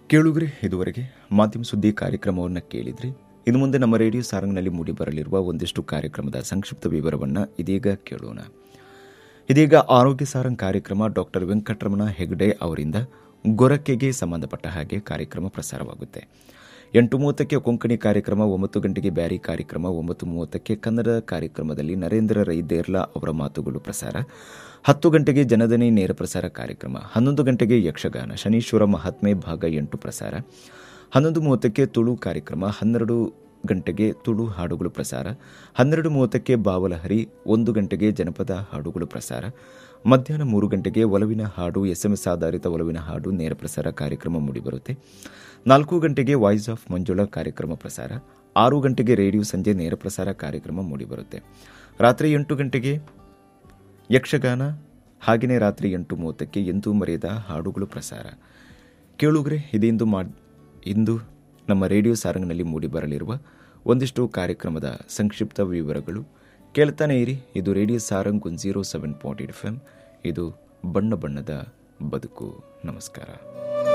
ಕೇಳುಗ್ರಿ ಇದುವರೆಗೆ ಮಾಧ್ಯಮ ಸುದ್ದಿ ಕಾರ್ಯಕ್ರಮವನ್ನು ಕೇಳಿದ್ರಿ ಇನ್ನು ಮುಂದೆ ನಮ್ಮ ರೇಡಿಯೋ ಸಾರಂಗ್ನಲ್ಲಿ ಮೂಡಿಬರಲಿರುವ ಒಂದಿಷ್ಟು ಕಾರ್ಯಕ್ರಮದ ಸಂಕ್ಷಿಪ್ತ ವಿವರವನ್ನು ಇದೀಗ ಕೇಳೋಣ ಇದೀಗ ಆರೋಗ್ಯ ಸಾರಂಗ್ ಕಾರ್ಯಕ್ರಮ ಡಾಕ್ಟರ್ ವೆಂಕಟರಮಣ ಹೆಗ್ಡೆ ಅವರಿಂದ ಗೊರಕೆಗೆ ಸಂಬಂಧಪಟ್ಟ ಹಾಗೆ ಕಾರ್ಯಕ್ರಮ ಪ್ರಸಾರವಾಗುತ್ತೆ ಎಂಟು ಮೂವತ್ತಕ್ಕೆ ಕೊಂಕಣಿ ಕಾರ್ಯಕ್ರಮ ಒಂಬತ್ತು ಗಂಟೆಗೆ ಬ್ಯಾರಿ ಕಾರ್ಯಕ್ರಮ ಒಂಬತ್ತು ಮೂವತ್ತಕ್ಕೆ ಕನ್ನಡ ಕಾರ್ಯಕ್ರಮದಲ್ಲಿ ನರೇಂದ್ರ ರೈ ದೇರ್ಲಾ ಅವರ ಮಾತುಗಳು ಪ್ರಸಾರ ಹತ್ತು ಗಂಟೆಗೆ ಜನದನಿ ನೇರ ಪ್ರಸಾರ ಕಾರ್ಯಕ್ರಮ ಹನ್ನೊಂದು ಗಂಟೆಗೆ ಯಕ್ಷಗಾನ ಶನೀಶ್ವರ ಮಹಾತ್ಮೆ ಭಾಗ ಎಂಟು ಪ್ರಸಾರ ಹನ್ನೊಂದು ಮೂವತ್ತಕ್ಕೆ ತುಳು ಕಾರ್ಯಕ್ರಮ ಹನ್ನೆರಡು ಗಂಟೆಗೆ ತುಳು ಹಾಡುಗಳು ಪ್ರಸಾರ ಹನ್ನೆರಡು ಮೂವತ್ತಕ್ಕೆ ಬಾವಲಹರಿ ಒಂದು ಗಂಟೆಗೆ ಜನಪದ ಹಾಡುಗಳು ಪ್ರಸಾರ ಮಧ್ಯಾಹ್ನ ಮೂರು ಗಂಟೆಗೆ ಒಲವಿನ ಹಾಡು ಎಸ್ಎಂಎಸ್ ಆಧಾರಿತ ಒಲವಿನ ಹಾಡು ನೇರ ಪ್ರಸಾರ ಕಾರ್ಯಕ್ರಮ ಮೂಡಿಬರುತ್ತೆ ನಾಲ್ಕು ಗಂಟೆಗೆ ವಾಯ್ಸ್ ಆಫ್ ಮಂಜುಳಾ ಕಾರ್ಯಕ್ರಮ ಪ್ರಸಾರ ಆರು ಗಂಟೆಗೆ ರೇಡಿಯೋ ಸಂಜೆ ನೇರ ಪ್ರಸಾರ ಕಾರ್ಯಕ್ರಮ ಮೂಡಿಬರುತ್ತೆ ರಾತ್ರಿ ಎಂಟು ಗಂಟೆಗೆ ಯಕ್ಷಗಾನ ಹಾಗೆಯೇ ರಾತ್ರಿ ಎಂಟು ಮೂವತ್ತಕ್ಕೆ ಎಂದೂ ಮರೆಯದ ಹಾಡುಗಳು ಪ್ರಸಾರ ಕೇಳುಗ್ರೆ ಇದಿಂದು ಮಾ ಇಂದು ನಮ್ಮ ರೇಡಿಯೋ ಸಾರಂಗ್ನಲ್ಲಿ ಮೂಡಿಬರಲಿರುವ ಒಂದಿಷ್ಟು ಕಾರ್ಯಕ್ರಮದ ಸಂಕ್ಷಿಪ್ತ ವಿವರಗಳು ಕೇಳ್ತಾನೆ ಇರಿ ಇದು radio Sarang one zero seven point eight F M ಇದು ಬಣ್ಣ ಬಣ್ಣದ ಬದುಕು ನಮಸ್ಕಾರ